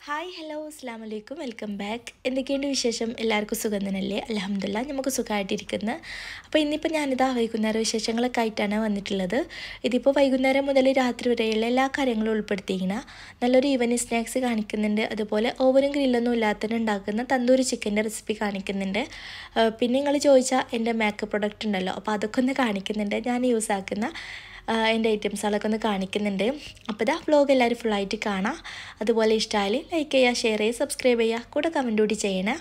Hi hello അസ്സാം വലൈക്കും welcome back എന്തൊക്കെയുണ്ട് വിശേഷം എല്ലാവർക്കും സുഖം തന്നെയല്ലേ അലഹമില്ല നമുക്ക് സുഖമായിട്ടിരിക്കുന്നത് അപ്പോൾ ഇന്നിപ്പോൾ ഞാനിതാ വൈകുന്നേര വിശേഷങ്ങളൊക്കെ ആയിട്ടാണ് വന്നിട്ടുള്ളത് ഇതിപ്പോൾ വൈകുന്നേരം മുതൽ രാത്രി വരെയുള്ള എല്ലാ കാര്യങ്ങളും ഉൾപ്പെടുത്തിയിരിക്കുന്ന നല്ലൊരു ഈവനിങ് സ്നാക്സ് കാണിക്കുന്നുണ്ട് അതുപോലെ ഓവനും ഗ്രില്ലൊന്നും ഇല്ലാത്തതിന് ഉണ്ടാക്കുന്ന തന്തൂരി ചിക്കൻ്റെ റെസിപ്പി കാണിക്കുന്നുണ്ട് ആ, പിന്നെ നിങ്ങൾ ചോദിച്ചാൽ എൻ്റെ മേക്കപ്പ് പ്രൊഡക്റ്റ് ഉണ്ടല്ലോ അപ്പോൾ അതൊക്കെ ഒന്ന് കാണിക്കുന്നുണ്ട് ഞാൻ യൂസ് ആക്കുന്ന ആ, എൻ്റെ ഐറ്റംസുകളൊക്കെ ഒന്ന് കാണിക്കുന്നുണ്ട് അപ്പോൾ ഇതാ വ്ലോഗ് എല്ലാവരും ഫുള്ളായിട്ട് കാണാം അതുപോലെ ഇഷ്ടമായാൽ ലൈക്ക് ചെയ്യുക ഷെയർ ചെയ്യുക സബ്സ്ക്രൈബ് ചെയ്യുക കൂടെ കമൻറ്റ് കൂടി ചെയ്യണേ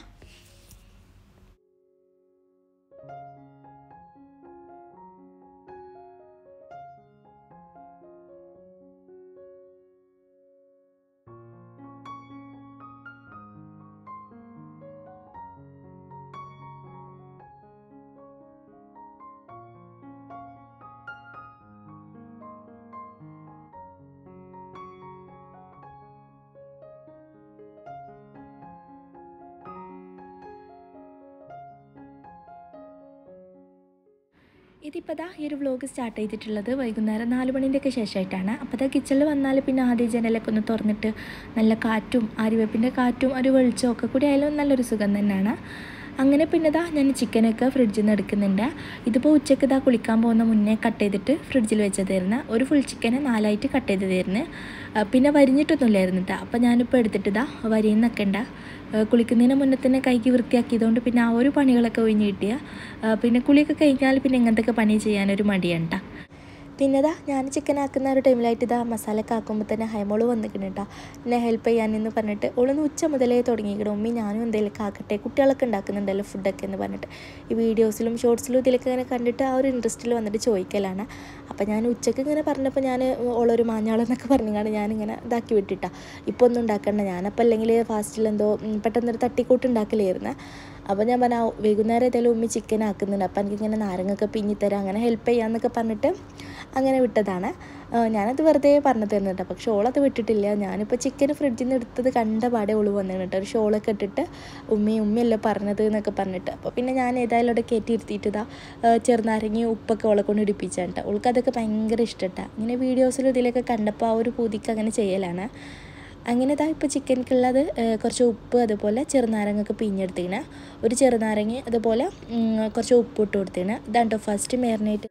ഇതിപ്പോൾ ദാ ഈ ഒരു വ്ലോഗ് സ്റ്റാർട്ട് ചെയ്തിട്ടുള്ളത് വൈകുന്നേരം നാല് മണീൻ്റെയൊക്കെ ശേഷമായിട്ടാണ് അപ്പോൾ ദാ കിച്ചണിൽ വന്നാൽ പിന്നെ ആദ്യം ജനലൊക്കെ ഒന്ന് തുറന്നിട്ട് നല്ല കാറ്റും ആര്യവേപ്പിൻ്റെ കാറ്റും ഒരു വെളിച്ചവും ഒക്കെ കൂടി ആയാലും നല്ലൊരു സുഖം തന്നെയാണ് അങ്ങനെ പിന്നെ ദാ ഞാൻ ചിക്കനൊക്കെ ഫ്രിഡ്ജിൽ നിന്ന് എടുക്കുന്നുണ്ട് ഇതിപ്പോൾ ഉച്ചയ്ക്ക് ഇതാ കുളിക്കാൻ പോകുന്ന മുന്നേ കട്ട് ചെയ്തിട്ട് ഫ്രിഡ്ജിൽ വെച്ചതായിരുന്നു ഒരു ഫുൾ ചിക്കന് നാലായിട്ട് കട്ട് ചെയ്തതായിരുന്നു ആ, പിന്നെ വരിഞ്ഞിട്ടൊന്നുമില്ലായിരുന്നു കേട്ടോ അപ്പോൾ ഞാനിപ്പോൾ എടുത്തിട്ട് ഇതാ വരിയുന്നൊക്കെ ഉണ്ട് കുളിക്കുന്നതിന് മുന്നേ തന്നെ കൈക്ക് വൃത്തിയാക്കിയതുകൊണ്ട് പിന്നെ ആ ഒരു പണികളൊക്കെ ഒഴിഞ്ഞ് കിട്ടിയ ആ, പിന്നെ കുളിയൊക്കെ കഴിഞ്ഞാൽ പിന്നെ ഇങ്ങനത്തെ പണി ചെയ്യാനൊരു മടിയാണ് ട്ടോ. പിന്നെ ഇതാ ഞാൻ ചിക്കൻ ആക്കുന്ന ഒരു ടൈമിലായിട്ട് ഇതാ മസാലയൊക്കെ ആക്കുമ്പോൾ തന്നെ ഹൈമോള് വന്നിക്കണം കേട്ടോ എന്നെ ഹെൽപ്പ് ചെയ്യാനെന്ന് പറഞ്ഞിട്ട് ഓളൊന്ന് ഉച്ച മുതലേ തുടങ്ങിയിരിക്കണം ഉമ്മി ഞാനും എന്തെങ്കിലുമൊക്കെ ആക്കട്ടെ കുട്ടികളൊക്കെ ഉണ്ടാക്കുന്നുണ്ടല്ലോ ഫുഡൊക്കെ എന്ന് പറഞ്ഞിട്ട് ഈ വീഡിയോസിലും ഷോർട്സിലും ഇതിലൊക്കെ ഇങ്ങനെ കണ്ടിട്ട് ആ ഒരു ഇൻട്രസ്റ്റിൽ വന്നിട്ട് ചോദിക്കലാണ് അപ്പോൾ ഞാൻ ഉച്ചയ്ക്ക് ഇങ്ങനെ പറഞ്ഞപ്പോൾ ഞാൻ ഓളൊരു മാഞ്ഞാളെന്നൊക്കെ പറഞ്ഞാണ് ഞാനിങ്ങനെ ഇതാക്കി വിട്ടിട്ടാ ഇപ്പോൾ ഒന്നും ഉണ്ടാക്കണ്ട ഞാനപ്പോൾ അല്ലെങ്കിൽ ഫാസ്റ്റിൽ എന്തോ ഉം, പെട്ടെന്നൊരു തട്ടിക്കൂട്ട് ഉണ്ടാക്കലായിരുന്നു അപ്പോൾ ഞാൻ പറഞ്ഞ വൈകുന്നേരം ഏതായാലും ഉമ്മി ചിക്കൻ ആക്കുന്നുണ്ട് അപ്പോൾ എനിക്കിങ്ങനെ നാരങ്ങൊക്കെ പിഞ്ഞി തരാം അങ്ങനെ ഹെൽപ്പ് ചെയ്യാമെന്നൊക്കെ പറഞ്ഞിട്ട് അങ്ങനെ വിട്ടതാണ് ആ, ഞാനത് വെറുതെ പറഞ്ഞു തരുന്നുണ്ട് പക്ഷെ ഓളത് വിട്ടിട്ടില്ല ഞാനിപ്പോൾ ചിക്കൻ ഫ്രിഡ്ജിൽ നിന്ന് എടുത്തത് കണ്ട പാടെ ഓള് വന്നു കേട്ടോ ഒരു ഷോളൊക്കെ ഇട്ടിട്ട് ഉമ്മയും ഉമ്മയല്ലേ പറഞ്ഞത് എന്നൊക്കെ പറഞ്ഞിട്ട് അപ്പോൾ പിന്നെ ഞാൻ ഏതായാലും അവിടെ കയറ്റി ഇരുത്തിയിട്ട് ഇതാ ആ, ചെറുനാരങ്ങയും ഉപ്പൊക്കെ ഓളെ കൊണ്ട് ഇടിപ്പിച്ചാണ് കേട്ടോ ഓൾക്ക് അതൊക്കെ ഭയങ്കര ഇഷ്ടട്ടാ ഇങ്ങനെ വീഡിയോസിലും ഇതിലൊക്കെ കണ്ടപ്പോൾ ആ ഒരു പൂതിക്ക് അങ്ങനെ ചെയ്യലാണ് അങ്ങനെ ഇതാ ഇപ്പോൾ ചിക്കനിക്കുള്ളത് കുറച്ച് ഉപ്പ് അതുപോലെ ചെറുനാരങ്ങയൊക്കെ പിഴിഞ്ഞെടുത്തിങ്ങനെ ഒരു ചെറുനാരങ്ങ അതുപോലെ ഉം, കുറച്ച് ഉപ്പ് ഇട്ട് കൊടുത്തിന് ഇതാണ്ടോ ഫസ്റ്റ് മാരിനേറ്റ്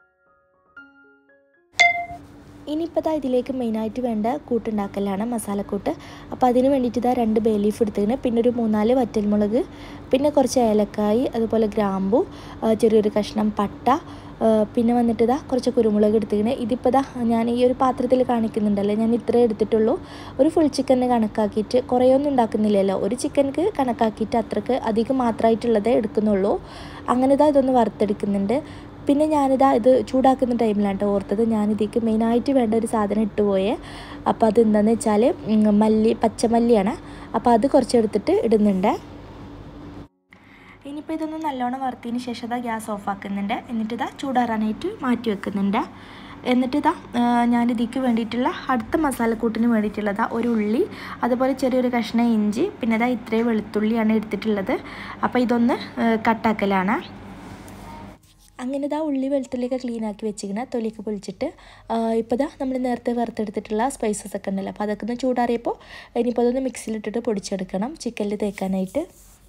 ഇനിയിപ്പോൾ ഇതാ ഇതിലേക്ക് മെയിനായിട്ട് വേണ്ട കൂട്ടുണ്ടാക്കലാണ് മസാലക്കൂട്ട് അപ്പോൾ അതിന് വേണ്ടിയിട്ട് ഇതാ രണ്ട് ബേ ലീഫ് എടുത്തതിന് പിന്നെ ഒരു മൂന്നാല് വറ്റൽമുളക് പിന്നെ കുറച്ച് ഏലക്കായി അതുപോലെ ഗ്രാമ്പു ആ, ചെറിയൊരു കഷ്ണം പട്ട ആ, പിന്നെ വന്നിട്ട് ഇതാ കുറച്ച് കുരുമുളക് എടുത്തിങ്ങനെ ഇതിപ്പോൾ ഇതാ ഞാൻ ഈ ഒരു പാത്രത്തിൽ കാണിക്കുന്നുണ്ടല്ലോ ഞാൻ ഇത്രേ എടുത്തിട്ടുള്ളൂ ഒരു ഫുൾ ചിക്കന് കണക്കാക്കിയിട്ട് കുറേയൊന്നും ഉണ്ടാക്കുന്നില്ലല്ലോ ഒരു ചിക്കൻക്ക് കണക്കാക്കിയിട്ട് അത്രക്ക് അധികം മാത്രമായിട്ടുള്ളതേ എടുക്കുന്നുള്ളൂ അങ്ങനെ ഇതാ ഇതൊന്ന് വറുത്തെടുക്കുന്നുണ്ട് പിന്നെ ഞാനിതാ ഇത് ചൂടാക്കുന്ന ടൈമിലാണ് കേട്ടോ ഓർത്തത് ഞാനിതേക്ക് മെയിനായിട്ട് വേണ്ട ഒരു സാധനം ഇട്ടുപോയേ അപ്പോൾ അത് എന്താണെന്ന് വെച്ചാൽ ഉം, മല്ലി പച്ചമല്ലിയാണ് അപ്പോൾ അത് കുറച്ചെടുത്തിട്ട് ഇടുന്നുണ്ട് ഇനിയിപ്പോൾ ഇതൊന്ന് നല്ലോണം വറുത്തതിന് ശേഷം ഇതാ ഗ്യാസ് ഓഫ് ആക്കുന്നുണ്ട് എന്നിട്ട് ഇതാ ചൂടാറാനായിട്ട് മാറ്റി വെക്കുന്നുണ്ട് എന്നിട്ട് ഇതാ ആ, ഞാൻ ഇതിക്ക് വേണ്ടിയിട്ടുള്ള അടുത്ത മസാലക്കൂട്ടിന് വേണ്ടിയിട്ടുള്ളതാ ഒരു ഉള്ളി അതുപോലെ ചെറിയൊരു കഷ്ണം ഇഞ്ചി പിന്നെ ഇതാ ഇത്രയും വെളുത്തുള്ളിയാണ് എടുത്തിട്ടുള്ളത് അപ്പോൾ ഇതൊന്ന് ആ, കട്ടാക്കലാണ് അങ്ങനെ ഇതാ ഉള്ളി വെളുത്തുള്ളിയൊക്കെ ക്ലീൻ ആക്കി വെച്ചിങ്ങനെ തൊലിയൊക്കെ പൊളിച്ചിട്ട് ഇപ്പോൾ ഇതാ നമ്മൾ നേരത്തെ വറുത്തെടുത്തിട്ടുള്ള സ്പൈസസ് ഒക്കെ ഉണ്ടല്ലോ അപ്പോൾ അതൊക്കെ ഒന്ന് ചൂടാറിയപ്പോൾ ഇനിയിപ്പോൾ അതൊന്ന് മിക്സിയിലിട്ടിട്ട് പൊടിച്ചെടുക്കണം ചിക്കനിൽ തേക്കാനായിട്ട്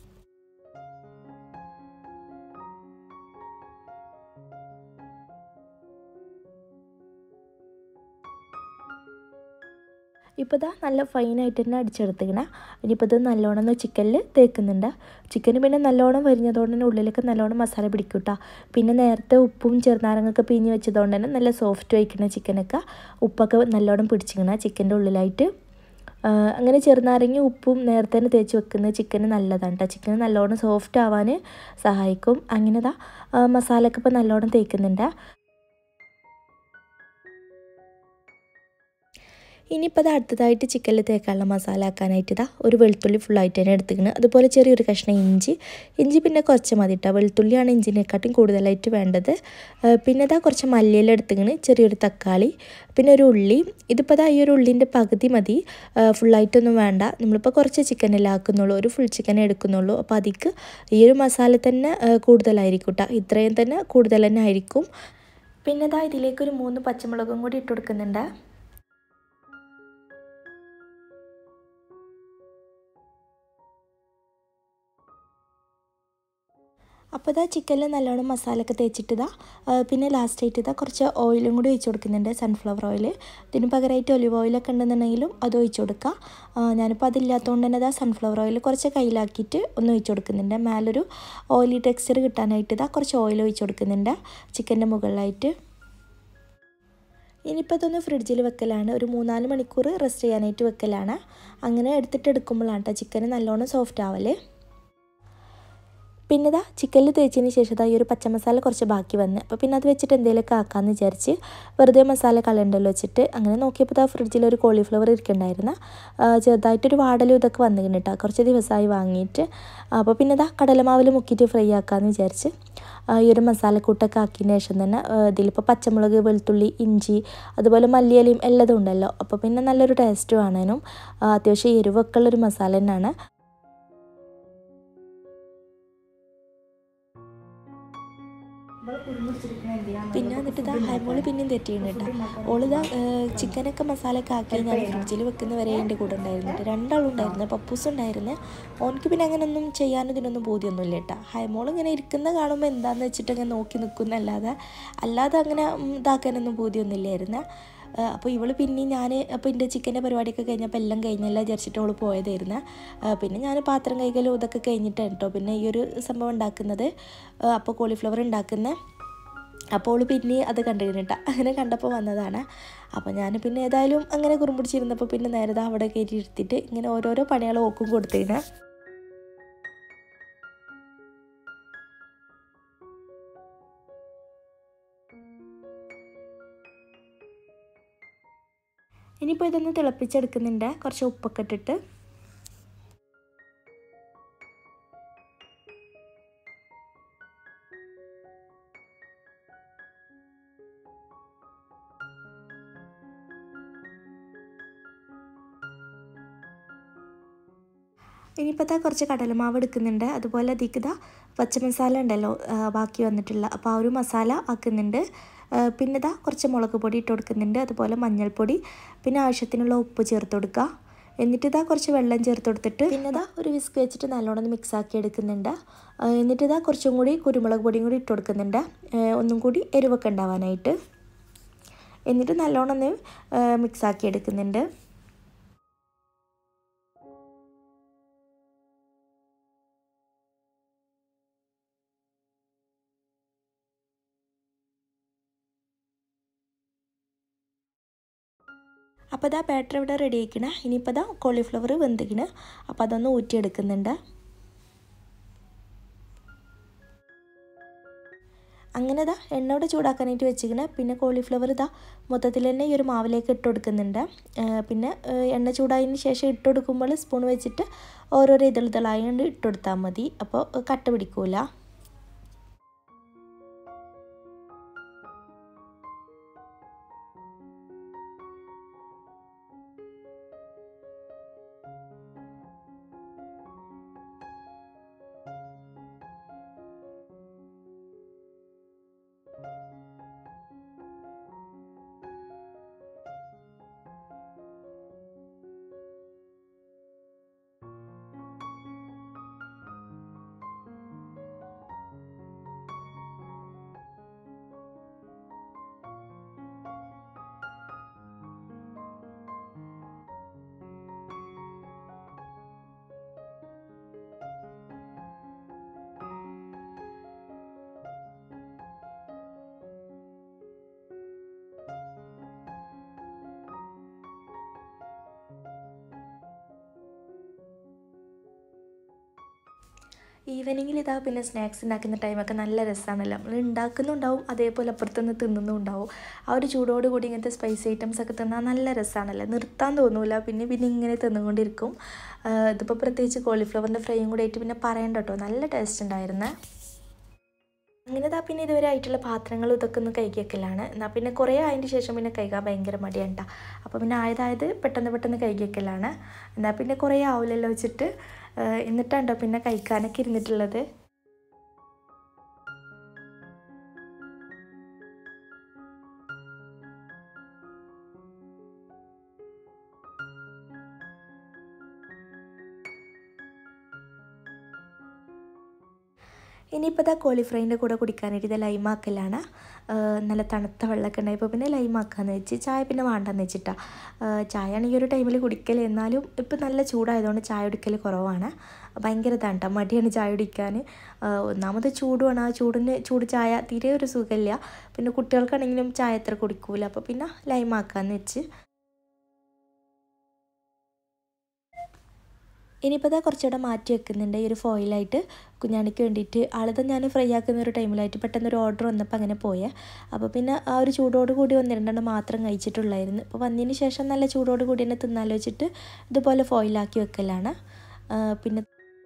ഇപ്പോൾ ഇതാ നല്ല ഫൈനായിട്ട് തന്നെ അടിച്ചെടുത്തിങ്ങനെ ഇനിയിപ്പോൾ ഇത് നല്ലോണം ഒന്ന് ചിക്കനിൽ തേക്കുന്നുണ്ട് ചിക്കന് പിന്നെ നല്ലോണം വരിഞ്ഞതുകൊണ്ട് തന്നെ ഉള്ളിലൊക്കെ നല്ലോണം മസാല പിടിക്കും കേട്ടോ പിന്നെ നേരത്തെ ഉപ്പും ചെറുനാരങ്ങൊക്കെ പിഞ്ഞ് വെച്ചതുകൊണ്ട് തന്നെ നല്ല സോഫ്റ്റ് വയ്ക്കണ ചിക്കനൊക്കെ ഉപ്പൊക്കെ നല്ലോണം പിടിച്ചിങ്ങനെ ചിക്കൻ്റെ ഉള്ളിലായിട്ട് ആ, അങ്ങനെ ചെറുനാരങ്ങ ഉപ്പും നേരത്തെ തന്നെ തേച്ച് വെക്കുന്നത് ചിക്കന് നല്ലതാണ് കേട്ടോ ചിക്കന് നല്ലോണം സോഫ്റ്റ് ആവാൻ സഹായിക്കും അങ്ങനെ ദാ മസാല ഒക്കെ ഇപ്പോൾ നല്ലോണം തേക്കുന്നുണ്ട് ഇനിയിപ്പോൾ അത് അടുത്തതായിട്ട് ചിക്കനിൽ തേക്കാനുള്ള മസാല ആക്കാനായിട്ട് ഇതാ ഒരു വെളുത്തുള്ളി ഫുള്ളായിട്ട് തന്നെ എടുത്തിക്കണം അതുപോലെ ചെറിയൊരു കഷ്ണം ഇഞ്ചി ഇഞ്ചി പിന്നെ കുറച്ച് മതി കേട്ടോ വെളുത്തുള്ളിയാണ് ഇഞ്ചിനെക്കാട്ടും കൂടുതലായിട്ട് വേണ്ടത് ആ, പിന്നെ ഇതാ കുറച്ച് മല്ലിയില എടുത്തിക്കണ് ചെറിയൊരു തക്കാളി പിന്നെ ഒരു ഉള്ളി ഇതിപ്പോൾ ഇതാ ഈ ഒരു ഉള്ളിൻ്റെ പകുതി മതി ആ, ഫുള്ളായിട്ടൊന്നും വേണ്ട നമ്മളിപ്പോൾ കുറച്ച് ചിക്കനെല്ലാം ആക്കുന്നുള്ളൂ ഒരു ഫുൾ ചിക്കൻ എടുക്കുന്നുള്ളൂ അപ്പോൾ അതിക്ക് ഈ ഒരു മസാല തന്നെ ആ, കൂടുതലായിരിക്കും കേട്ടോ ഇത്രയും തന്നെ കൂടുതൽ തന്നെ ആയിരിക്കും പിന്നെ ഇതാ ഇതിലേക്ക് ഒരു മൂന്ന് പച്ചമുളകും കൂടി ഇട്ട് കൊടുക്കുന്നുണ്ട് അപ്പോൾ ഇതാ ചിക്കനിൽ നല്ലോണം മസാലയൊക്കെ തേച്ചിട്ട് ഇതാ പിന്നെ ലാസ്റ്റ് ആയിട്ട് ഇതാ കുറച്ച് ഓയിലും കൂടി ഒഴിച്ച് കൊടുക്കുന്നുണ്ട് സൺഫ്ലവർ ഓയിൽ ഇതിന് പകരമായിട്ട് ഒലിവ് ഓയിലൊക്കെ ഉണ്ടെന്നുണ്ടെങ്കിലും അത് ഒഴിച്ച് കൊടുക്കുക ഞാനിപ്പോൾ അതില്ലാത്തതുകൊണ്ട് തന്നെ ഇതാ സൺഫ്ലവർ ഓയിൽ കുറച്ച് കയ്യിലാക്കിയിട്ട് ഒന്ന് ഒഴിച്ച് കൊടുക്കുന്നുണ്ട് മേലൊരു ഓയിലി ടെക്സ്ചർ കിട്ടാനായിട്ട് ഇതാ കുറച്ച് ഓയിൽ ഒഴിച്ച് കൊടുക്കുന്നുണ്ട് ചിക്കൻ്റെ മുകളിലായിട്ട് ഇനിയിപ്പോൾ ഇതൊന്ന് ഫ്രിഡ്ജിൽ വെക്കലാണ് ഒരു മൂന്നാല് മണിക്കൂർ റെസ്റ്റ് ചെയ്യാനായിട്ട് വെക്കലാണ് അങ്ങനെ എടുത്തിട്ട് എടുക്കുമ്പോഴാണ് കേട്ടോ ചിക്കൻ നല്ലോണം സോഫ്റ്റ് ആവല് പിന്നെ ഇതാ ചിക്കനിൽ തേച്ചതിന് ശേഷം ഇതാ ഈ ഒരു പച്ചമസാല കുറച്ച് ബാക്കി വന്ന് അപ്പോൾ പിന്നെ അത് വെച്ചിട്ട് എന്തെങ്കിലുമൊക്കെ ആക്കാമെന്ന് വിചാരിച്ച് വെറുതെ മസാല കളയണ്ടല്ലോ വെച്ചിട്ട് അങ്ങനെ നോക്കിയപ്പോൾ ഇതാ ഫ്രിഡ്ജിൽ ഒരു കോളിഫ്ലവർ ഇരിക്കുന്നുണ്ടായിരുന്നു ചെറുതായിട്ടൊരു വാടലും ഇതൊക്കെ വന്നിരുന്നു കേട്ടോ കുറച്ച് ദിവസമായി വാങ്ങിയിട്ട് അപ്പോൾ പിന്നെ ഇതാ കടലമാവിൽ മുക്കിയിട്ട് ഫ്രൈ ആക്കാമെന്ന് വിചാരിച്ച് ഈ ഒരു മസാലക്കൂട്ടൊക്കെ ആക്കിയതിന് ശേഷം തന്നെ ഇതിലിപ്പോൾ പച്ചമുളക് വെളുത്തുള്ളി ഇഞ്ചി അതുപോലെ മല്ലിയിലയും എല്ലതും ഉണ്ടല്ലോ അപ്പോൾ പിന്നെ നല്ലൊരു ടേസ്റ്റ് വേണേനും അത്യാവശ്യം എരിവൊക്കെ ഉള്ളൊരു മസാല തന്നെയാണ് പിന്നെ വന്നിട്ട് ഇതാ ഹൈമോള് പിന്നെയും തെറ്റിയുണ്ട് കേട്ടോ ഓളിതാ ചിക്കനൊക്കെ മസാലയൊക്കെ ആക്കി ഞാൻ ഫ്രിഡ്ജിൽ വെക്കുന്ന വരെ എൻ്റെ കൂടെ ഉണ്ടായിരുന്നു രണ്ടാളും ഉണ്ടായിരുന്നു പപ്പൂസ് ഉണ്ടായിരുന്നു ഓനക്ക് പിന്നെ അങ്ങനെയൊന്നും ചെയ്യാനും ഇതിനൊന്നും ബോധ്യമൊന്നുമില്ല കേട്ടോ ഹൈമോൾ ഇങ്ങനെ ഇരിക്കുന്ന കാണുമ്പോൾ എന്താണെന്ന് വെച്ചിട്ട് അങ്ങനെ നോക്കി നിൽക്കുന്നല്ലാതെ അല്ലാതെ അങ്ങനെ ഇതാക്കാനൊന്നും ബോധ്യമൊന്നുമില്ലായിരുന്നു അപ്പോൾ ഇവൾ പിന്നെ ഞാൻ അപ്പോൾ എൻ്റെ ചിക്കൻ്റെ പരിപാടിയൊക്കെ കഴിഞ്ഞപ്പോൾ എല്ലാം കഴിഞ്ഞല്ല വിചാരിച്ചിട്ട് അവൾ പോയതായിരുന്നു പിന്നെ ഞാൻ പാത്രം കൈകലും ഇതൊക്കെ കഴിഞ്ഞിട്ടാണ് കേട്ടോ പിന്നെ ഈ ഒരു സംഭവം ഉണ്ടാക്കുന്നത് അപ്പോൾ കോളിഫ്ലവർ ഉണ്ടാക്കുന്നത് അപ്പോൾ അവൾ പിന്നെ അത് കണ്ടിരുന്നിട്ട അങ്ങനെ കണ്ടപ്പോൾ വന്നതാണ് അപ്പോൾ ഞാൻ പിന്നെ ഏതായാലും അങ്ങനെ കുറുമ്പിടിച്ചിരുന്നപ്പോൾ പിന്നെ നേരത്തെ അവിടെ കയറ്റി ഇരുത്തിയിട്ട് ഇങ്ങനെ ഓരോരോ പണികൾ ഓക്കും കൊടുത്തേന് ഇനിയിപ്പോൾ ഇതൊന്ന് തിളപ്പിച്ചെടുക്കുന്നുണ്ട് കുറച്ച് ഉപ്പൊക്കെ ഇട്ടിട്ട് ഇനിയിപ്പോൾ ഇതാ കുറച്ച് കടലമാവ് എടുക്കുന്നുണ്ട് അതുപോലെ അതിക്ക് ഇതാ പച്ചമസാല ഉണ്ടല്ലോ ബാക്കി വന്നിട്ടുള്ള അപ്പോൾ ആ ഒരു മസാല ആക്കുന്നുണ്ട് പിന്നെ ഇതാ കുറച്ച് മുളക് പൊടി ഇട്ട് കൊടുക്കുന്നുണ്ട് അതുപോലെ മഞ്ഞൾപ്പൊടി പിന്നെ ആവശ്യത്തിനുള്ള ഉപ്പ് ചേർത്ത് കൊടുക്കുക എന്നിട്ട് ഇതാ കുറച്ച് വെള്ളം ചേർത്ത് കൊടുത്തിട്ട് പിന്നെ ഇതാ ഒരു വിസ്ക് വെച്ചിട്ട് നല്ലോണം ഒന്ന് മിക്സ് ആക്കി എടുക്കുന്നുണ്ട് എന്നിട്ട് ഇതാ കുറച്ചും കൂടി കുരുമുളക് പൊടിയും കൂടി ഇട്ട് കൊടുക്കുന്നുണ്ട് ഒന്നും കൂടി എരിവൊക്കെ ഉണ്ടാവാനായിട്ട് എന്നിട്ട് നല്ലോണം ഒന്ന് മിക്സ് ആക്കി എടുക്കുന്നുണ്ട് അപ്പോൾ ഇതാ ബാറ്റർ ഇവിടെ റെഡി ആയിക്കണേ ഇനിയിപ്പോൾ ഇതാ കോളിഫ്ലവർ വെന്തിക്കണ് അപ്പോൾ അതൊന്ന് ഊറ്റിയെടുക്കുന്നുണ്ട് അങ്ങനെ ഇതാ എണ്ണ ഇവിടെ ചൂടാക്കാനായിട്ട് വെച്ചിരിക്കണേ പിന്നെ കോളിഫ്ലവർ ഇതാ മൊത്തത്തിൽ തന്നെ ഈ ഒരു മാവിലേക്ക് ഇട്ട് കൊടുക്കുന്നുണ്ട് പിന്നെ എണ്ണ ചൂടായതിന് ശേഷം ഇട്ട് കൊടുക്കുമ്പോൾ സ്പൂൺ വെച്ചിട്ട് ഓരോരോ ഇതളിതളായതുകൊണ്ട് ഇട്ട് കൊടുത്താൽ മതി അപ്പോൾ കട്ട പിടിക്കൂല ഈവനിങ്ങിൽ ഇതാ പിന്നെ സ്നാക്സ് ഉണ്ടാക്കുന്ന ടൈമൊക്കെ നല്ല രസമാണല്ലോ നമ്മൾ ഉണ്ടാക്കുന്നുണ്ടാവും അതേപോലെ അപ്പുറത്തുനിന്ന് തിന്നുന്നുണ്ടാവും ആ ഒരു ചൂടോട് കൂടി ഇങ്ങനത്തെ സ്പൈസി ഐറ്റംസ് ഒക്കെ തിന്നാൽ നല്ല രസമാണല്ലോ നിർത്താൻ തോന്നൂല പിന്നെ പിന്നെ ഇങ്ങനെ തിന്നുകൊണ്ടിരിക്കും ഇതിപ്പോൾ പ്രത്യേകിച്ച് കോളിഫ്ലവറിൻ്റെ ഫ്രൈയും കൂടി ആയിട്ട് പിന്നെ പറയണ്ട കേട്ടോ നല്ല ടേസ്റ്റ് ഉണ്ടായിരുന്നേ അങ്ങനെ ഇതാ പിന്നെ ഇതുവരെ ആയിട്ടുള്ള പാത്രങ്ങളും ഇതൊക്കെ ഒന്ന് കൈകിയൊക്കെയാണ് എന്നാൽ പിന്നെ കുറേ ആയതിന് ശേഷം പിന്നെ കൈകാൻ ഭയങ്കര മടിയാണ് അപ്പോൾ പിന്നെ ആയതായത് പെട്ടെന്ന് പെട്ടെന്ന് കൈകിയൊക്കെയാണ് എന്നാൽ പിന്നെ കുറേ ആവില്ലല്ലോ വെച്ചിട്ട് എന്നിട്ടാണ്ടോ പിന്നെ കഴിക്കാനൊക്കെ ഇരുന്നിട്ടുള്ളത് ഇനിയിപ്പോൾ ഇതാ കോളിഫ്രൈൻ്റെ കൂടെ കുടിക്കാനായിട്ട് ഇത് ലൈമാക്കലാണ് നല്ല തണുത്ത വെള്ളമൊക്കെ ഉണ്ടായപ്പോൾ പിന്നെ ലൈമാക്കാന്ന് വെച്ച് ചായ പിന്നെ വേണ്ടെന്ന് വെച്ചിട്ടാ ചായ ആണ് ഈ ഒരു ടൈമിൽ കുടിക്കൽ എന്നാലും ഇപ്പം നല്ല ചൂടായതുകൊണ്ട് ചായ കുടിക്കൽ കുറവാണ് ഭയങ്കര ഇതാണ് കേട്ടോ മടിയാണ് ചായ കുടിക്കാൻ ഒന്നാമത് ചൂടുമാണ് ആ ചൂടിന് ചൂട് ചായ തീരെ ഒരു സുഖമില്ല പിന്നെ കുട്ടികൾക്കാണെങ്കിലും ചായ അത്ര കുടിക്കൂല അപ്പോൾ പിന്നെ ലൈമാക്കാന്ന് വെച്ച് ഇനിയിപ്പോൾ ഇതാ കുറച്ചുകൂടെ മാറ്റി വെക്കുന്നുണ്ട് ഈ ഒരു ഫോയിലായിട്ട് കുഞ്ഞാണിക്ക് വേണ്ടിയിട്ട് ആളിത് ഞാൻ ഫ്രൈ ആക്കുന്ന ഒരു ടൈമിലായിട്ട് പെട്ടെന്ന് ഒരു ഓർഡർ വന്നപ്പോൾ അങ്ങനെ പോയേ അപ്പോൾ പിന്നെ ആ ഒരു ചൂടോട് കൂടി ഒന്ന് രണ്ടെണ്ണം മാത്രം കഴിച്ചിട്ടുള്ളായിരുന്നു അപ്പോൾ വന്നതിന് ശേഷം നല്ല ചൂടോട് കൂടി തന്നെ തിന്നാലോ വെച്ചിട്ട് ഇതുപോലെ ഫോയിലാക്കി വെക്കലാണ് പിന്നെ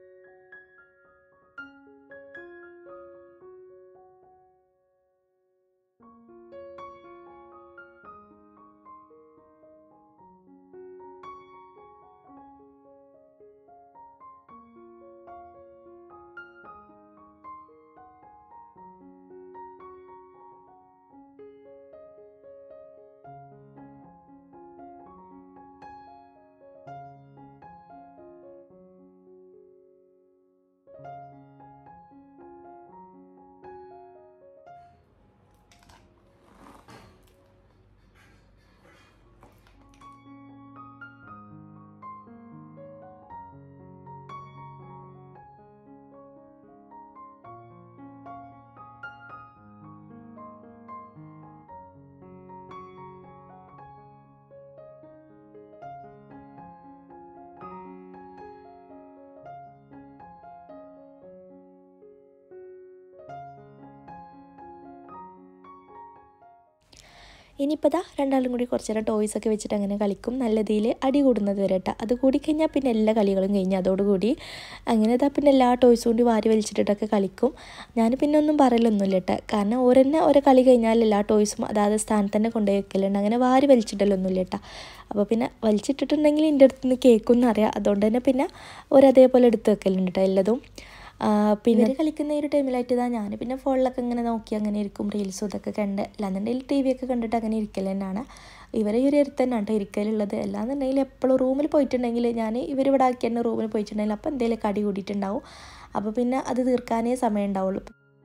ഇനിയിപ്പോൾ ദാ രണ്ടാളും കൂടി കുറച്ച് നേരം ടോയ്സൊക്കെ വെച്ചിട്ട് അങ്ങനെ കളിക്കും നല്ല രീതിയിൽ അടി കൂടുന്നത് വരെ കേട്ടോ അത് കൂടിക്കഴിഞ്ഞാൽ പിന്നെ എല്ലാ കളികളും കഴിഞ്ഞ് അതോടുകൂടി അങ്ങനെ ഇതാ പിന്നെ എല്ലാ ടോയ്സും കൂടി വാരി വലിച്ചിട്ടിട്ടൊക്കെ കളിക്കും ഞാൻ പിന്നെ ഒന്നും പറയലൊന്നുമില്ല കേട്ടോ കാരണം ഓരെന്നെ ഓരോ കളി കഴിഞ്ഞാൽ എല്ലാ ടോയ്സും അതാത് സ്ഥാനത്ത് തന്നെ കൊണ്ടുപോയി വെക്കലുണ്ട് അങ്ങനെ വാരി വലിച്ചിട്ടല്ലൊന്നുമില്ല കേട്ടോ അപ്പോൾ പിന്നെ വലിച്ചിട്ടിട്ടുണ്ടെങ്കിൽ എൻ്റെ അടുത്ത് നിന്ന് കേൾക്കുമെന്ന് അറിയാം അതുകൊണ്ട് തന്നെ പിന്നെ ഒരതേപോലെ എടുത്ത് വെക്കലുണ്ട് കേട്ടോ എല്ലതും പിന്നെ ഇവർ കളിക്കുന്ന ഒരു ടൈമിലായിട്ട് ഇതാ ഞാൻ പിന്നെ ഫോണിലൊക്കെ ഇങ്ങനെ നോക്കി അങ്ങനെ ഇരിക്കും റീൽസും ഇതൊക്കെ കണ്ട് അല്ലാന്നുണ്ടെങ്കിൽ ടി വി ഒക്കെ കണ്ടിട്ട് അങ്ങനെ ഇരിക്കൽ തന്നെയാണ് ഇവരെ ഈ ഒരു അടുത്ത് തന്നെയാണ് കേട്ടോ ഇരിക്കലുള്ളത് അല്ലാന്നുണ്ടെങ്കിൽ എപ്പോഴും റൂമിൽ പോയിട്ടുണ്ടെങ്കിൽ ഞാൻ ഇവരിവിടെ ആക്കി തന്നെ റൂമിൽ പോയിട്ടുണ്ടെങ്കിൽ അപ്പോൾ എന്തെങ്കിലും കടി കൂടിയിട്ടുണ്ടാവും അപ്പോൾ പിന്നെ അത് തീർക്കാനേ സമയം ഉണ്ടാവുള്ളൂ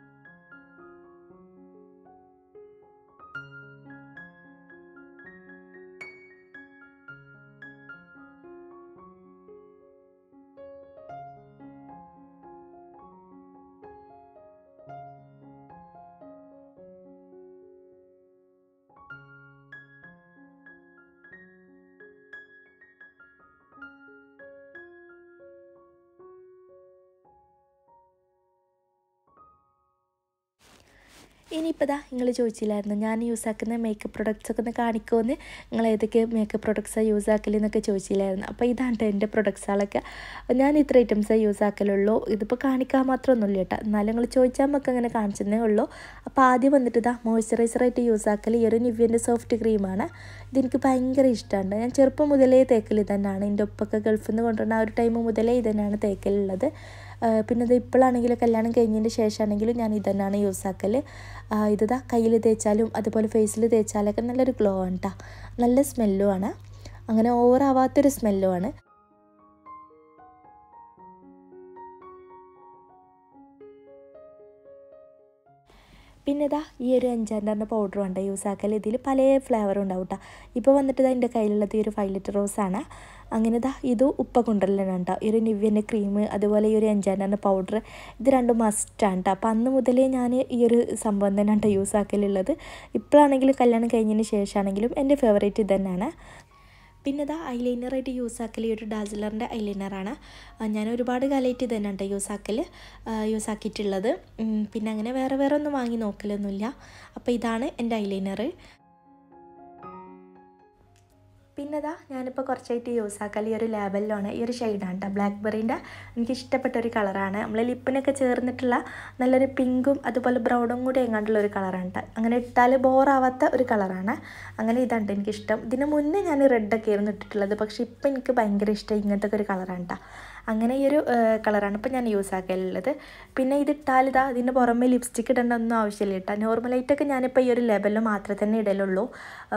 ഇനിയിപ്പോൾ ദാ നിങ്ങൾ ചോദിച്ചില്ലായിരുന്നു ഞാൻ യൂസ് ആക്കുന്ന മേക്കപ്പ് പ്രൊഡക്ട്സ് ഒക്കെ ഒന്ന് കാണിക്കുമെന്ന് നിങ്ങൾ ഏതൊക്കെ മേക്കപ്പ് പ്രൊഡക്ട്സാണ് യൂസ് ആക്കലെന്നൊക്കെ ചോദിച്ചില്ലായിരുന്നു അപ്പോൾ ഇതാണ് എൻ്റെ പ്രൊഡക്ട്സുകളൊക്കെ ഞാൻ ഇത്ര ഐറ്റംസേ യൂസ് ആക്കലുള്ളൂ ഇതിപ്പോൾ കാണിക്കാൻ മാത്രമൊന്നുമില്ല കേട്ടോ എന്നാലും നിങ്ങൾ ചോദിച്ചാൽ നമുക്ക് അങ്ങനെ കാണിച്ചതേ ഉള്ളൂ അപ്പോൾ ആദ്യം വന്നിട്ട് ഇതാ മോയ്സ്ചറൈസറായിട്ട് യൂസ് ആക്കൽ ഈ ഒരു നിവ്യൻ്റെ സോഫ്റ്റ് ക്രീമാണ് ഇതെനിക്ക് ഭയങ്കര ഇഷ്ടമാണ് ഞാൻ ചെറുപ്പം മുതലേ തേക്കൽ തന്നെയാണ് എൻ്റെ ഒപ്പൊക്കെ ഗൾഫിൽ നിന്ന് കൊണ്ടുവന്ന ആ ഒരു ടൈം മുതലേ ഇത് തന്നെയാണ് തേക്കലുള്ളത് പിന്നെ ഇത് ഇപ്പോഴാണെങ്കിലും കല്യാണം കഴിഞ്ഞതിന് ശേഷമാണെങ്കിലും ഞാൻ ഇത് തന്നെയാണ് യൂസ് ആക്കൽ ഇതാ കയ്യിൽ തേച്ചാലും അതുപോലെ ഫേസിൽ തേച്ചാലൊക്കെ നല്ലൊരു ഗ്ലോ ആണ് കേട്ടോ നല്ല സ്മെല്ലുമാണ് അങ്ങനെ ഓവർ ആവാത്തൊരു സ്മെല്ലുമാണ് പിന്നെ ഇതാ ഈ ഒരു എൻജാൻഡറിൻ്റെ പൗഡർ വേണ്ട യൂസ് ആക്കൽ ഇതിൽ പല ഫ്ലേവറും ഉണ്ടാവും കേട്ടോ ഇപ്പോൾ വന്നിട്ട് ഇതാ എൻ്റെ കയ്യിലുള്ളത് ഈ ഒരു ഫൈവ് ലിറ്റർ റോസാണ് അങ്ങനെ ഇതാ ഇത് ഉപ്പ കൊണ്ടുവരലാണ് കേട്ടോ ഈ ഒരു നിവ്യൻ്റെ ക്രീം അതുപോലെ ഈ ഒരു എൻജാൻഡറിൻ്റെ പൗഡർ ഇത് രണ്ടും മസ്റ്റാണ് കേട്ടോ അപ്പോൾ അന്ന് മുതലേ ഞാൻ ഈ ഒരു സംഭവം തന്നെയാണ് കേട്ടോ യൂസ് ആക്കലുള്ളത് ഇപ്പോഴാണെങ്കിലും കല്യാണം കഴിഞ്ഞതിന് ശേഷമാണെങ്കിലും എൻ്റെ ഫേവറേറ്റ് ഇത് തന്നെയാണ് പിന്നെ ഇതാ ഐലൈനറായിട്ട് യൂസ് ആക്കൽ ഈ ഒരു ഡാസിലറിൻ്റെ ഐലൈനറാണ് ഞാൻ ഒരുപാട് കാലമായിട്ട് ഇത് തന്നെയാണ് കേട്ടോ യൂസ് ആക്കൽ യൂസ് ആക്കിയിട്ടുള്ളത് പിന്നെ അങ്ങനെ വേറെ വേറെ ഒന്നും വാങ്ങി നോക്കലൊന്നുമില്ല അപ്പോൾ ഇതാണ് എൻ്റെ ഐലൈനർ പിന്നെ ഇതാ ഞാനിപ്പോൾ കുറച്ചായിട്ട് യൂസ് ആക്കൽ ഈ ഒരു ലാബലിലാണ് ഈ ഒരു ഷെയ്ഡാണ് കേട്ടോ ബ്ലാക്ക് ബെറീൻ്റെ എനിക്ക് ഇഷ്ടപ്പെട്ട ഒരു കളറാണ് നമ്മൾ ലിപ്പിനൊക്കെ ചേർന്നിട്ടുള്ള നല്ലൊരു പിങ്കും അതുപോലെ ബ്രൗണും കൂടി എങ്ങാണ്ടുള്ള ഒരു കളറാണ് കേട്ടോ അങ്ങനെ ഇട്ടാൽ ബോറാവാത്ത ഒരു കളറാണ് അങ്ങനെ ഇതാണ് എനിക്കിഷ്ടം ഇതിന് മുന്നേ ഞാൻ റെഡൊക്കെ ആയിരുന്നു ഇട്ടിട്ടുള്ളത് പക്ഷേ ഇപ്പോൾ എനിക്ക് ഭയങ്കര ഇഷ്ടം ഇങ്ങനത്തെ ഒരു കളറാണ് കേട്ടോ അങ്ങനെ ഈ ഒരു കളറാണ് ഇപ്പോൾ ഞാൻ യൂസ് ആക്കലുള്ളത് പിന്നെ ഇതിട്ടാൽ ഇതാ അതിൻ്റെ പുറമെ ലിപ്സ്റ്റിക്ക് ഇടേണ്ട ഒന്നും ആവശ്യമില്ല കേട്ടോ നോർമലായിട്ടൊക്കെ ഞാനിപ്പോൾ ഈ ഒരു ലെവലിൽ മാത്രമേ തന്നെ ഇടലുള്ളൂ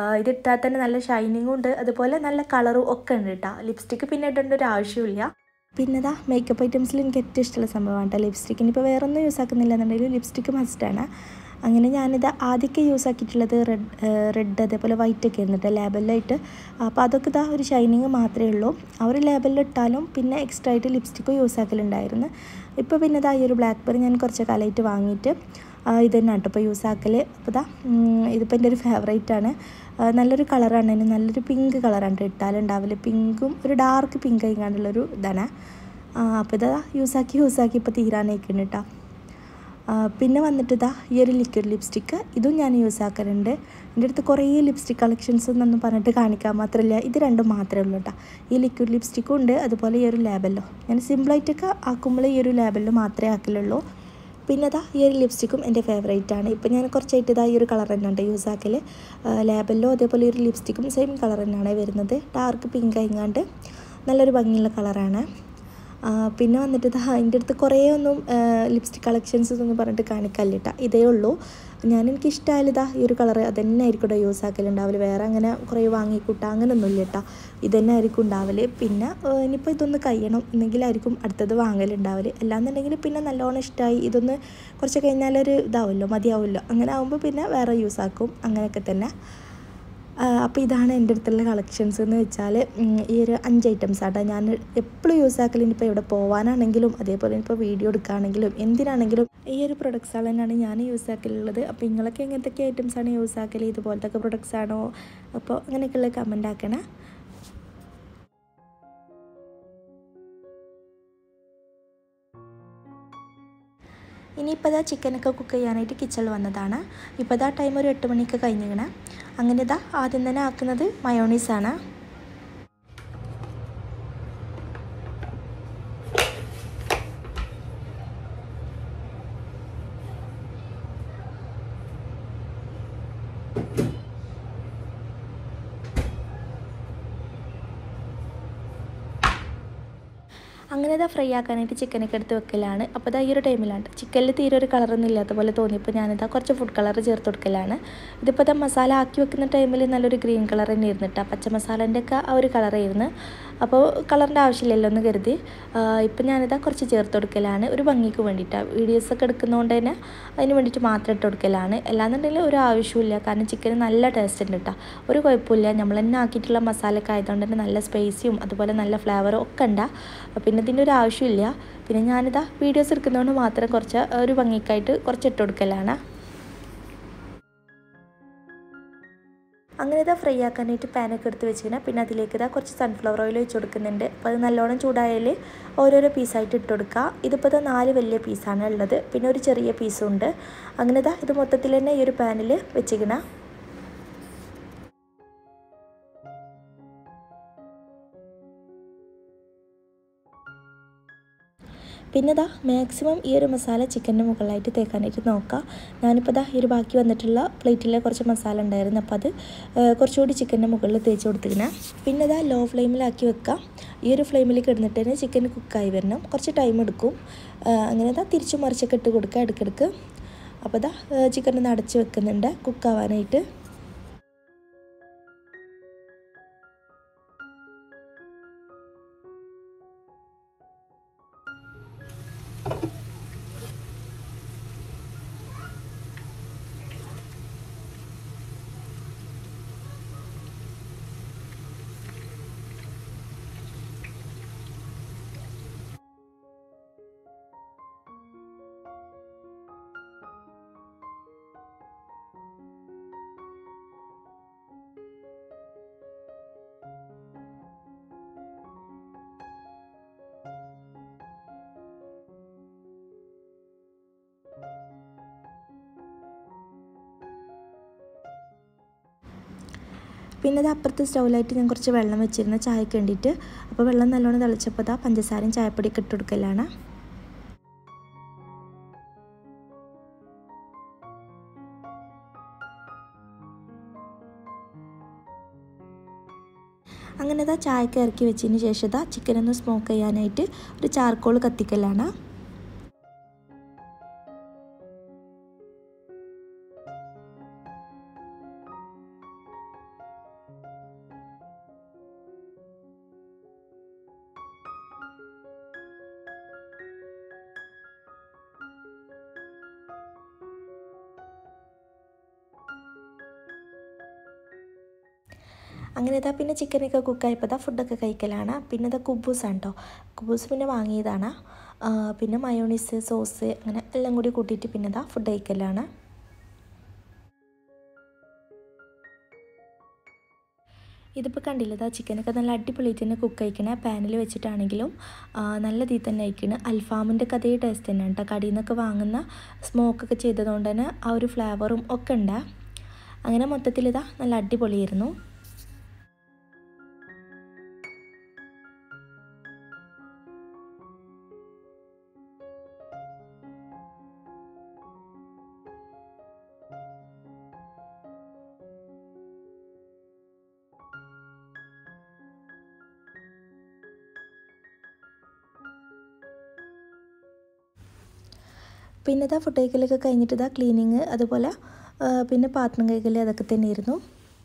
ഇതിട്ടാൽ തന്നെ നല്ല ഷൈനിങ്ങും ഉണ്ട് അതുപോലെ നല്ല കളറും ഒക്കെ ഉണ്ട് കേട്ടോ ലിപ്സ്റ്റിക്ക് പിന്നെ ഇടേണ്ട ഒരു ആവശ്യമില്ല പിന്നെ ഇതാ മേക്കപ്പ് ഐറ്റംസിൽ എനിക്ക് ഏറ്റവും ഇഷ്ടമുള്ള സംഭവമാണ് കേട്ടോ ലിപ്സ്റ്റിക് ഇനിയിപ്പോൾ വേറെ ഒന്നും യൂസ് ആക്കുന്നില്ല എന്നുണ്ടെങ്കിൽ ലിപ്സ്റ്റിക് മസ്റ്റാണ് അങ്ങനെ ഞാനിത് ആദ്യമൊക്കെ യൂസ് ആക്കിയിട്ടുള്ളത് റെഡ് റെഡ് അതേപോലെ വൈറ്റ് ഒക്കെ ആയിരുന്നു കേട്ടോ ലേബലിലായിട്ട് അപ്പോൾ അതൊക്കെ ഇതാ ഒരു ഷൈനിങ് മാത്രമേ ഉള്ളൂ ആ ഒരു ലേബലിൽ ഇട്ടാലും പിന്നെ എക്സ്ട്രാ ആയിട്ട് ലിപ്സ്റ്റിക്കും യൂസ് ആക്കലുണ്ടായിരുന്നു ഇപ്പോൾ പിന്നെ ഇതാ ഈ ഒരു ബ്ലാക്ക് ബെറി ഞാൻ കുറച്ച് കാലമായിട്ട് വാങ്ങിയിട്ട് ഇത് തന്നെ കേട്ടോ ഇപ്പോൾ യൂസ് ആക്കൽ അപ്പോൾ ഇതാ ഇതിപ്പോൾ എൻ്റെ ഒരു ഫേവറേറ്റ് ആണ് നല്ലൊരു കളറാണ് അതിന് നല്ലൊരു പിങ്ക് കളറാണ് ഇട്ടാലുണ്ടാവില്ല പിങ്കും ഒരു ഡാർക്ക് പിങ്ക് ആയിക്കാണ്ടുള്ളൊരു ഇതാണ് അപ്പോൾ ഇതാ യൂസാക്കി യൂസാക്കി ഇപ്പോൾ തീരാനായിക്കുന്നു കേട്ടോ പിന്നെ വന്നിട്ട് ഇതാ ഈ ഒരു ലിക്വിഡ് ലിപ്സ്റ്റിക്ക് ഇതും ഞാൻ യൂസ് ആക്കലുണ്ട് എൻ്റെ അടുത്ത് കുറേ ലിപ്സ്റ്റിക് കളക്ഷൻസ് എന്നൊന്നും പറഞ്ഞിട്ട് കാണിക്കാൻ മാത്രമല്ല ഇത് രണ്ടും മാത്രമേ ഉള്ളൂ കേട്ടോ ഈ ലിക്വിഡ് ലിപ്സ്റ്റിക്കും ഉണ്ട് അതുപോലെ ഈ ഒരു ലാബല്ലോ ഞാൻ സിമ്പിളായിട്ടൊക്കെ ആക്കുമ്പോൾ ഈ ഒരു ലാബലിൽ മാത്രമേ ആക്കലുള്ളൂ പിന്നെ അതാ ഈ ഒരു ലിപ്സ്റ്റിക്കും എൻ്റെ ഫേവറേറ്റ് ആണ് ഇപ്പം ഞാൻ കുറച്ചായിട്ട് ഇതാ ഈ ഒരു കളർ തന്നെയാണ് യൂസ് ആക്കൽ ലാബലിലോ അതേപോലെ ഈ ഒരു ലിപ്സ്റ്റിക്കും സെയിം കളർ തന്നെയാണ് വരുന്നത് ഡാർക്ക് പിങ്ക് ആയിങ്ങാണ്ട് നല്ലൊരു ഭംഗിയുള്ള കളറാണ് പിന്നെ വന്നിട്ട് ഇതാ അതിൻ്റെ അടുത്ത് കുറേ ഒന്നും ലിപ്സ്റ്റിക് കളക്ഷൻസ് ഒന്നും പറഞ്ഞിട്ട് കാണിക്കാല്ല കേട്ടോ ഇതേ ഉള്ളൂ ഞാൻ എനിക്ക് ഇഷ്ടമായാലും ഇതാ ഈ ഒരു കളർ അത് തന്നെ ആയിരിക്കും കേട്ടോ യൂസ് ആക്കലുണ്ടാവില്ല വേറെ അങ്ങനെ കുറേ വാങ്ങിക്കൂട്ടാ അങ്ങനെയൊന്നുമില്ല കേട്ടോ ഇത് തന്നെ ആയിരിക്കും ഉണ്ടാവല് പിന്നെ ഇനിയിപ്പോൾ ഇതൊന്ന് കഴിയണം എന്നെങ്കിലായിരിക്കും അടുത്തത് വാങ്ങലുണ്ടാവല് അല്ലാന്നുണ്ടെങ്കിൽ പിന്നെ നല്ലോണം ഇഷ്ടമായി ഇതൊന്ന് കുറച്ച് കഴിഞ്ഞാലൊരു ഇതാവുമല്ലോ മതിയാവുമല്ലോ അങ്ങനെ ആകുമ്പോൾ പിന്നെ വേറെ യൂസ് ആക്കും അങ്ങനെയൊക്കെ തന്നെ അപ്പോൾ ഇതാണ് എൻ്റെ അടുത്തുള്ള കളക്ഷൻസ് എന്ന് വെച്ചാൽ ഈ ഒരു അഞ്ച് ഐറ്റംസ് ആട്ടോ ഞാൻ എപ്പോഴും യൂസ് ആക്കൽ ഇനിയിപ്പോൾ ഇവിടെ പോകാനാണെങ്കിലും അതേപോലെ ഇപ്പോൾ വീഡിയോ എടുക്കുകയാണെങ്കിലും എന്തിനാണെങ്കിലും ഈ ഒരു പ്രൊഡക്ട്സാണ് തന്നെയാണ് ഞാൻ യൂസ് ആക്കലുള്ളത് അപ്പോൾ നിങ്ങളൊക്കെ എങ്ങനത്തൊക്കെ ഐറ്റംസാണ് യൂസ് ആക്കൽ ഇതുപോലത്തെ ഒക്കെ പ്രൊഡക്ട്സ് ആണോ അപ്പോൾ അങ്ങനെയൊക്കെയുള്ള കമൻ്റ് ആക്കണേ ഇനിയിപ്പോൾ ഇതാ ചിക്കനൊക്കെ കുക്ക് ചെയ്യാനായിട്ട് കിച്ചണിൽ വന്നതാണ് ഇപ്പോൾ ഇതാ ടൈം ഒരു എട്ട് മണിയൊക്കെ കഴിഞ്ഞിങ്ങനെ അങ്ങനെ ഇതാ ആദ്യം തന്നെ ആക്കുന്നത് മയോണീസാണ് അങ്ങനെ ഇതാ ഫ്രൈ ആക്കാനായിട്ട് ചിക്കനൊക്കെ എടുത്ത് വെക്കലാണ് അപ്പോൾ ഇതാ ഈ ഒരു ടൈമിലാണ് ചിക്കനിൽ തീരെ ഒരു കളറൊന്നും ഇല്ലാത്ത പോലെ തോന്നിയപ്പോൾ ഞാനിതാ കുറച്ച് ഫുഡ് കളർ ചേർത്ത് കൊടുക്കലാണ് ഇതിപ്പോൾ ഇതാ മസാല ആക്കി വെക്കുന്ന ടൈമിൽ നല്ലൊരു ഗ്രീൻ കളർ തന്നെ ഇരുന്നിട്ടാ പച്ച മസാലേൻ്റെ ഒക്കെ ആ ഒരു കളറായിരുന്നു അപ്പോൾ കളറിൻ്റെ ആവശ്യമില്ലല്ലോ എന്ന് കരുതി ഇപ്പം ഞാനിതാ കുറച്ച് ചേർത്ത് കൊടുക്കലാണ് ഒരു ഭംഗിക്ക് വേണ്ടിയിട്ടാണ് വീഡിയോസൊക്കെ എടുക്കുന്നതുകൊണ്ട് തന്നെ അതിന് വേണ്ടിയിട്ട് മാത്രം ഇട്ട് കൊടുക്കലാണ് അല്ലാന്നുണ്ടെങ്കിൽ ഒരു ആവശ്യമില്ല കാരണം ചിക്കന് നല്ല ടേസ്റ്റ് ഉണ്ട് കേട്ടോ ഒരു കുഴപ്പമില്ല നമ്മൾ തന്നെ ആക്കിയിട്ടുള്ള മസാലയൊക്കെ ആയതുകൊണ്ട് തന്നെ നല്ല സ്പൈസിയും അതുപോലെ നല്ല ഫ്ലേവറും ഒക്കെ ഉണ്ട് പിന്നെ ഇതിൻ്റെ ഒരു ആവശ്യമില്ല പിന്നെ ഞാനിതാ വീഡിയോസ് എടുക്കുന്നതുകൊണ്ട് മാത്രം കുറച്ച് ഒരു ഭംഗിക്കായിട്ട് കുറച്ച് ഇട്ട് കൊടുക്കലാണ് അങ്ങനെ ഇതാ ഫ്രൈ ആക്കാനായിട്ട് പാനൊക്കെ എടുത്ത് വെച്ചിങ്ങനെ പിന്നെ അതിലേക്ക് ഇതാ കുറച്ച് സൺഫ്ലവർ ഓയിൽ വെച്ച് കൊടുക്കുന്നുണ്ട് അപ്പോൾ അത് നല്ലോണം ചൂടായാൽ ഓരോരോ പീസായിട്ട് ഇട്ട് കൊടുക്കുക ഇതിപ്പോൾ ഇതാ നാല് വലിയ പീസാണ് ഉള്ളത് പിന്നെ ഒരു ചെറിയ പീസും ഉണ്ട് അങ്ങനെ ഇതാ ഇത് മൊത്തത്തിൽ തന്നെ ഈ ഒരു പാനിൽ വെച്ചിക്കണം പിന്നെ ഇതാ മാക്സിമം ഈ ഒരു മസാല ചിക്കൻ്റെ മുകളിലായിട്ട് തേക്കാനായിട്ട് നോക്കുക ഞാനിപ്പോൾ ഇതാ ഈ ഒരു ബാക്കി വന്നിട്ടുള്ള പ്ലേറ്റിലെ കുറച്ച് മസാല ഉണ്ടായിരുന്നു അപ്പോൾ അത് കുറച്ചുകൂടി ചിക്കൻ്റെ മുകളിൽ തേച്ച് കൊടുത്തിങ്ങനെ പിന്നെ ഇതാ ലോ ഫ്ലെയിമിലാക്കി വെക്കുക ഈ ഒരു ഫ്ലെയിമിൽ കിടന്നിട്ട് തന്നെ ചിക്കൻ കുക്കായി വരണം കുറച്ച് ടൈം എടുക്കും അങ്ങനെ ഇതാ തിരിച്ചു മറിച്ചൊക്കെ ഇട്ട് കൊടുക്കുക ഇടയ്ക്കിടയ്ക്ക് അപ്പോൾ ഇതാ ചിക്കൻ ഒന്ന് അടച്ച് വെക്കുന്നുണ്ട് കുക്കാവാനായിട്ട് പിന്നെ അത് അപ്പുറത്ത് സ്റ്റൗവിലായിട്ട് ഞാൻ കുറച്ച് വെള്ളം വെച്ചിരുന്നു ചായക്ക് വേണ്ടിയിട്ട് അപ്പോൾ വെള്ളം നല്ലോണം തിളച്ചപ്പോൾ അതാ പഞ്ചസാരയും ചായപ്പൊടിയൊക്കെ ഇട്ട് കൊടുക്കലാണ് അങ്ങനെ ഇതാ ചായക്ക് ഇറക്കി വെച്ചതിന് ശേഷം ഇതാ ചിക്കൻ ഒന്ന് സ്മോക്ക് ചെയ്യാനായിട്ട് ഒരു ചാർക്കോൾ കത്തിക്കലാണ് അങ്ങനെ ഇതാ പിന്നെ ചിക്കനൊക്കെ കുക്കായപ്പോൾ ഇതാ ഫുഡൊക്കെ കഴിക്കലാണ് പിന്നെ ഇതാ കുബൂസാണ് കേട്ടോ കുബൂസ് പിന്നെ വാങ്ങിയതാണ് പിന്നെ മയോണീസ് സോസ് അങ്ങനെ എല്ലാം കൂടി കൂട്ടിയിട്ട് പിന്നെ ഇതാ ഫുഡ് കഴിക്കലാണ് ഇതിപ്പോൾ കണ്ടില്ല ഇതാ ചിക്കനൊക്കെ നല്ല അടിപൊളിയായിട്ട് തന്നെ കുക്ക് കഴിക്കണേ പാനിൽ വെച്ചിട്ടാണെങ്കിലും നല്ല തീ തന്നെ കഴിക്കണേ അൽഫാമിൻ്റെ ഒക്കെ അതേ ടേസ്റ്റ് തന്നെയാണ് കേട്ടോ കടയിൽ നിന്നൊക്കെ വാങ്ങുന്ന സ്മോക്കൊക്കെ ചെയ്തതുകൊണ്ട് തന്നെ ആ ഒരു ഫ്ലേവറും ഒക്കെ ഉണ്ട് അങ്ങനെ മൊത്തത്തിൽ ഇതാ നല്ല അടിപൊളിയായിരുന്നു പിന്നെ ഇതാ ഫുഡ് കഴിക്കലൊക്കെ കഴിഞ്ഞിട്ട് ഇതാ ക്ലീനിങ് അതുപോലെ പിന്നെ പാത്രം കഴുകൽ അതൊക്കെ തന്നെയായിരുന്നു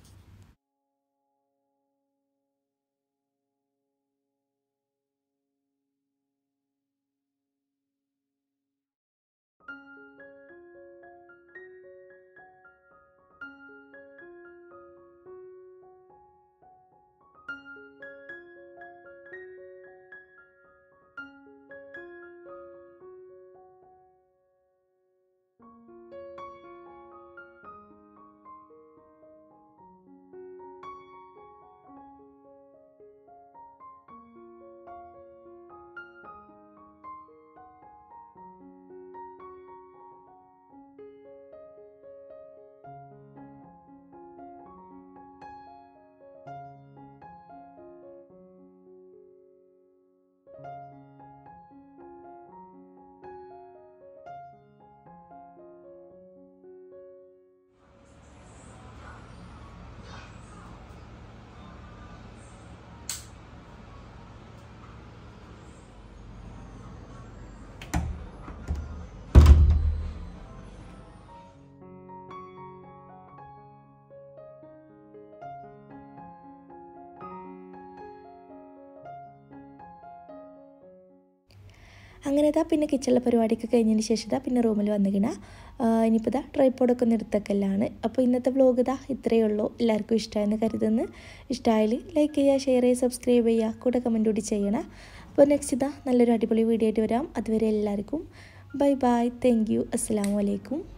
അങ്ങനെ ഇതാ പിന്നെ കിച്ചണിലെ പരിപാടിയൊക്കെ കഴിഞ്ഞതിന് ശേഷം ഇതാ പിന്നെ റൂമിൽ വന്നിങ്ങനെ ഇനിയിപ്പോൾ ഇതാ ട്രൈപ്പോഡൊക്കെ ഒന്ന് എടുത്തൊക്കെല്ലാണ് അപ്പോൾ ഇന്നത്തെ വ്ലോഗ് ഇതാ ഇത്രയേ ഉള്ളൂ എല്ലാവർക്കും ഇഷ്ടമായെന്ന് കരുതുന്നു ഇഷ്ടമായാൽ ലൈക്ക് ചെയ്യുക ഷെയർ ചെയ്യുക സബ്സ്ക്രൈബ് ചെയ്യുക കൂടെ കമൻറ്റ് കൂടി ചെയ്യണം അപ്പോൾ നെക്സ്റ്റ് ഇതാ നല്ലൊരു അടിപൊളി വീഡിയോ ആയിട്ട് വരാം അതുവരെ എല്ലാവർക്കും ബൈ ബൈ താങ്ക് യു അസ്സാം വലൈക്കും